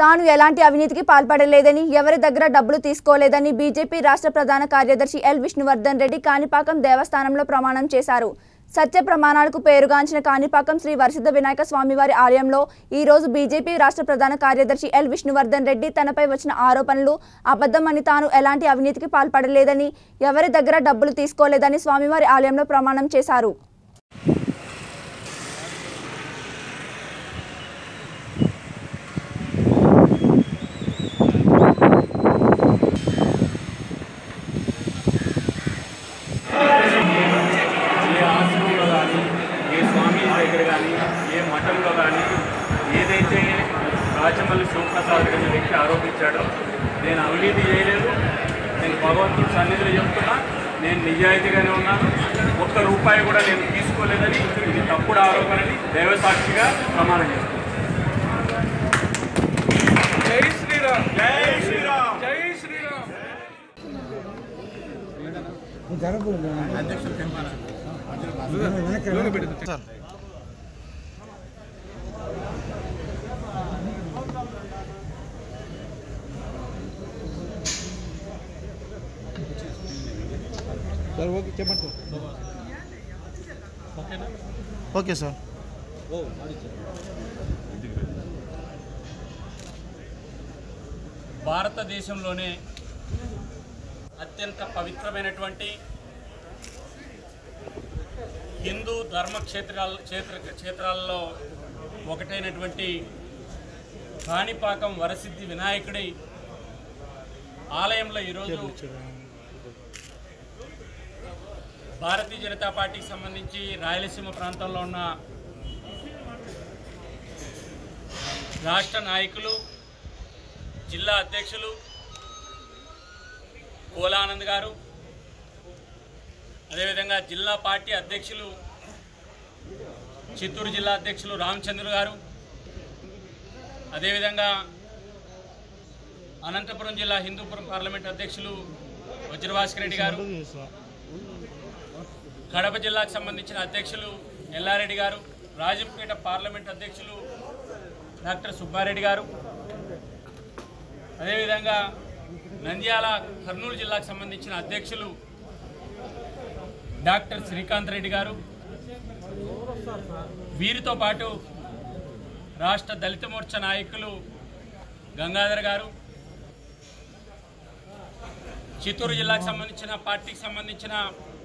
తాను ఎలాంటి అవినీతికి పాల్పడలేదని ఎవరి దగ్గర డబ్బులు తీసుకోలేదని బీజేపీ రాష్ట్ర ప్రధాన కార్యదర్శి ఎల్ విష్ణువర్ధన్ రెడ్డి కాణిపాకం దేవస్థానంలో ప్రమాణం చేశారు సత్య ప్రమాణాలకు పేరుగాంచిన కాణిపాకం శ్రీ వరసిద్ధ వినాయక స్వామివారి ఆలయంలో ఈ రోజు బీజేపీ రాష్ట్ర ప్రధాన కార్యదర్శి ఎల్ విష్ణువర్ధన్ రెడ్డి తనపై వచ్చిన ఆరోపణలు అబద్ధమని తాను ఎలాంటి అవినీతికి పాల్పడలేదని ఎవరి దగ్గర డబ్బులు తీసుకోలేదని స్వామివారి ఆలయంలో ప్రమాణం చేశారు ఏ ఆశ్రమంలో కానీ ఏ స్వామి దగ్గర కానీ ఏ మఠంలో కానీ ఏదైతే రాజమల్లి శివప్రసాద్ అనే వ్యక్తి ఆరోపించాడో నేను అవినీతి చేయలేదు నేను భగవంతుడి సన్నిధిలో చెప్తున్నా నేను నిజాయితీగానే ఉన్నాను ఒక్క రూపాయి కూడా నేను తీసుకోలేదని ఇది తప్పుడు ఆరోపణని దైవసాక్షిగా ప్రమాణం చేస్తున్నాను జై శ్రీరామ్ జై శ్రీరామ్ జై శ్రీరామ్ సార్ ఓకే చెప్పండి సార్ ఓకే సార్ భారతదేశంలోనే అత్యంత పవిత్రమైనటువంటి హిందూ ధర్మక్షేత్రాల క్షేత్ర క్షేత్రాల్లో ఒకటైనటువంటి కాణిపాకం వరసిద్ధి వినాయకుడి ఆలయంలో ఈరోజు భారతీయ జనతా పార్టీకి సంబంధించి రాయలసీమ ప్రాంతంలో ఉన్న రాష్ట్ర నాయకులు జిల్లా అధ్యక్షులు కోలానంద్ గారు అదేవిధంగా జిల్లా పార్టీ అధ్యక్షులు చిత్తూరు జిల్లా అధ్యక్షులు రామచంద్ర గారు అదేవిధంగా అనంతపురం జిల్లా హిందూపురం పార్లమెంట్ అధ్యక్షులు వజ్రభాస్కర్ రెడ్డి గారు కడప జిల్లాకు సంబంధించిన అధ్యక్షులు ఎల్లారెడ్డి గారు రాజంపేట పార్లమెంట్ అధ్యక్షులు డాక్టర్ సుబ్బారెడ్డి గారు అదేవిధంగా నంద్యాల కర్నూలు జిల్లాకు సంబంధించిన అధ్యక్షులు డాక్టర్ శ్రీకాంత్ రెడ్డి గారు వీరితో పాటు రాష్ట్ర దళిత మోర్చా నాయకులు గంగాధర్ గారు చిత్తూరు జిల్లాకు సంబంధించిన పార్టీకి సంబంధించిన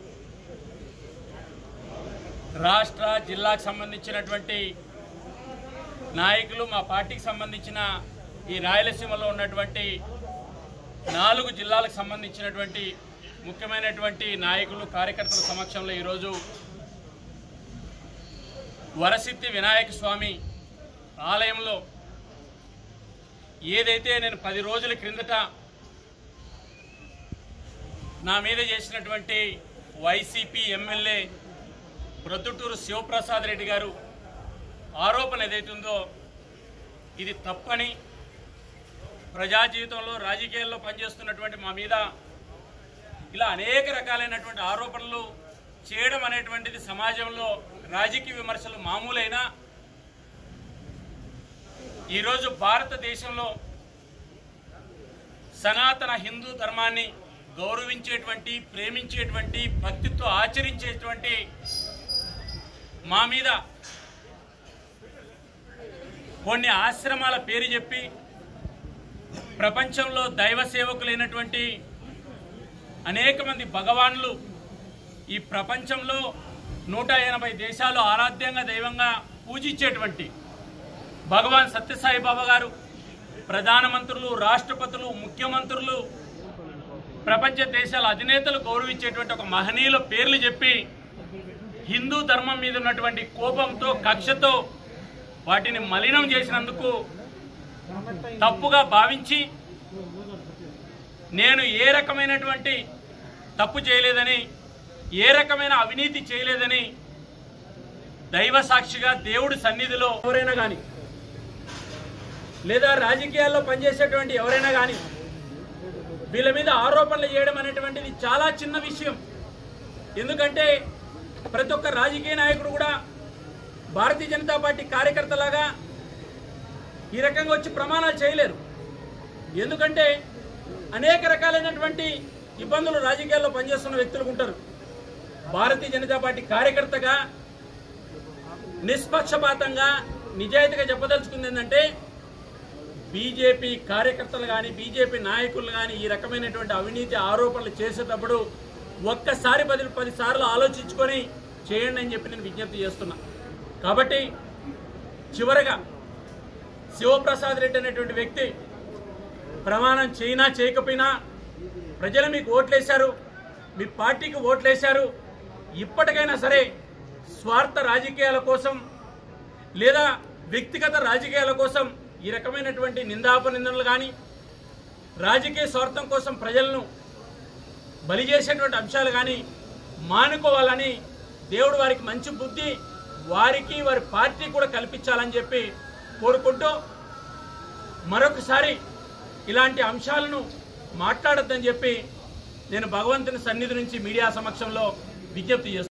రాష్ట్ర జిల్లాకు సంబంధించినటువంటి నాయకులు మా పార్టీకి సంబంధించిన ఈ రాయలసీమలో ఉన్నటువంటి నాలుగు జిల్లాలకు సంబంధించినటువంటి ముఖ్యమైనటువంటి నాయకులు కార్యకర్తల సమక్షంలో ఈరోజు వరసిద్ధి వినాయక స్వామి ఆలయంలో ఏదైతే నేను పది రోజుల క్రిందట నా మీద చేసినటువంటి వైసీపీ ఎమ్మెల్యే ప్రొద్దుటూరు శివప్రసాద్ రెడ్డి గారు ఆరోపణ ఏదైతుందో ఇది తప్పని ప్రజా జీవితంలో రాజకీయాల్లో పనిచేస్తున్నటువంటి మా మీద ఇలా అనేక రకాలైనటువంటి ఆరోపణలు చేయడం అనేటువంటిది సమాజంలో రాజకీయ విమర్శలు మామూలైనా ఈరోజు భారతదేశంలో సనాతన హిందూ ధర్మాన్ని గౌరవించేటువంటి ప్రేమించేటువంటి భక్తితో ఆచరించేటువంటి మా మీద కొన్ని ఆశ్రమాల పేరు చెప్పి ప్రపంచంలో దైవ సేవకులైనటువంటి అనేక మంది భగవాన్లు ఈ ప్రపంచంలో నూట ఎనభై దేశాలు ఆరాధ్యంగా దైవంగా పూజించేటువంటి భగవాన్ సత్యసాయి బాబా గారు ప్రధానమంత్రులు రాష్ట్రపతులు ముఖ్యమంత్రులు ప్రపంచ దేశాల అధినేతలు గౌరవించేటువంటి ఒక మహనీయుల పేర్లు చెప్పి హిందూ ధర్మం మీద ఉన్నటువంటి కోపంతో కక్షతో వాటిని మలినం చేసినందుకు తప్పుగా భావించి నేను ఏ రకమైనటువంటి తప్పు చేయలేదని ఏ రకమైన అవినీతి చేయలేదని దైవ సాక్షిగా దేవుడి సన్నిధిలో ఎవరైనా కానీ లేదా రాజకీయాల్లో పనిచేసేటువంటి ఎవరైనా కానీ వీళ్ళ మీద ఆరోపణలు చేయడం అనేటువంటిది చాలా చిన్న విషయం ఎందుకంటే ప్రతి ఒక్క రాజకీయ నాయకుడు కూడా భారతీయ జనతా పార్టీ కార్యకర్తలాగా ఈ రకంగా వచ్చి ప్రమాణాలు చేయలేరు ఎందుకంటే అనేక రకాలైనటువంటి ఇబ్బందులు రాజకీయాల్లో పనిచేస్తున్న వ్యక్తులు ఉంటారు భారతీయ జనతా పార్టీ కార్యకర్తగా నిష్పక్షపాతంగా నిజాయితీగా చెప్పదలుచుకుంది ఏంటంటే బీజేపీ కార్యకర్తలు కానీ బీజేపీ నాయకులు కానీ ఈ రకమైనటువంటి అవినీతి ఆరోపణలు చేసేటప్పుడు ఒక్కసారి పది పది సార్లు ఆలోచించుకొని చేయండి అని చెప్పి నేను విజ్ఞప్తి చేస్తున్నా కాబట్టి చివరగా శివప్రసాద్ రెడ్డి అనేటువంటి వ్యక్తి ప్రమాణం చేయినా చేయకపోయినా ప్రజలు మీకు ఓట్లేశారు మీ పార్టీకి ఓట్లేశారు ఇప్పటికైనా సరే స్వార్థ రాజకీయాల కోసం లేదా వ్యక్తిగత రాజకీయాల కోసం ఈ రకమైనటువంటి నిందాపనిందనలు కానీ రాజకీయ స్వార్థం కోసం ప్రజలను బలి చేసేటువంటి అంశాలు కానీ మానుకోవాలని దేవుడు వారికి మంచి బుద్ధి వారికి వారి పార్టీ కూడా కల్పించాలని చెప్పి కోరుకుంటూ మరొకసారి ఇలాంటి అంశాలను మాట్లాడొద్దని చెప్పి నేను భగవంతుని సన్నిధి నుంచి మీడియా సమక్షంలో విజ్ఞప్తి చేస్తున్నాను